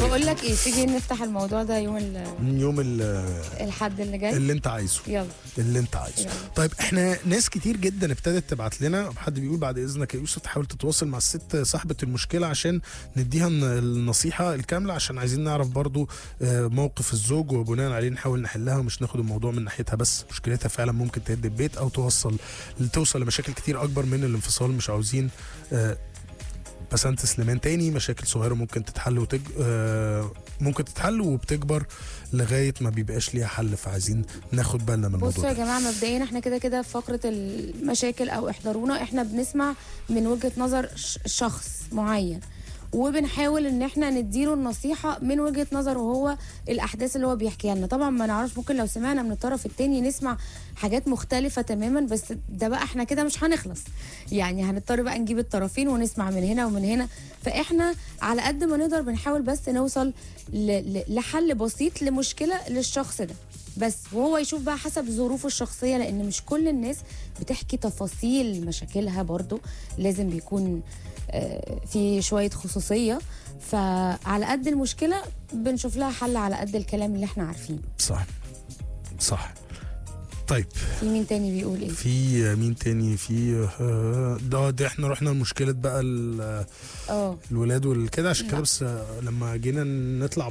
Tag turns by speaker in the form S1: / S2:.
S1: بقول لك ايه تيجي نفتح الموضوع ده يوم ال-
S2: يوم ال-
S1: الحد اللي جاي
S2: اللي انت عايزه
S1: يلا
S2: اللي انت عايزه
S1: يلا.
S2: طيب احنا ناس كتير جدا ابتدت تبعت لنا حد بيقول بعد اذنك يا يوسف تحاول تتواصل مع الست صاحبه المشكله عشان نديها الن- النصيحه الكامله عشان عايزين نعرف برضو آه، موقف الزوج وبناء عليه نحاول نحلها ومش ناخد الموضوع من ناحيتها بس مشكلتها فعلا ممكن تهد البيت او توصل توصل لمشاكل كتير اكبر من الانفصال مش عاوزين آه، بسنت سليمان تاني مشاكل صغيره ممكن تتحل وتج... آه، ممكن تتحل وبتكبر لغايه ما بيبقاش ليها حل فعايزين ناخد بالنا من الموضوع
S1: بصوا يا
S2: ده.
S1: جماعه مبدئيا احنا كده كده في فقره المشاكل او احضرونا احنا بنسمع من وجهه نظر ش- شخص معين وبنحاول ان احنا نديله النصيحه من وجهه نظره هو الاحداث اللي هو بيحكيها لنا طبعا ما نعرفش ممكن لو سمعنا من الطرف التاني نسمع حاجات مختلفه تماما بس ده بقى احنا كده مش هنخلص يعني هنضطر بقى نجيب الطرفين ونسمع من هنا ومن هنا فاحنا على قد ما نقدر بنحاول بس نوصل ل- ل- لحل بسيط لمشكله للشخص ده بس وهو يشوف بقى حسب ظروفه الشخصيه لان مش كل الناس بتحكي تفاصيل مشاكلها برضو لازم بيكون آه، في شويه خصوصيه فعلى قد المشكله بنشوف لها حل على قد الكلام اللي احنا عارفينه
S2: صح صح طيب
S1: في مين تاني بيقول ايه
S2: في مين تاني في آه، ده ده احنا رحنا لمشكله بقى ال-
S1: اه
S2: الولاد والكده عشان كده
S1: لا.
S2: بس آه، لما جينا نطلع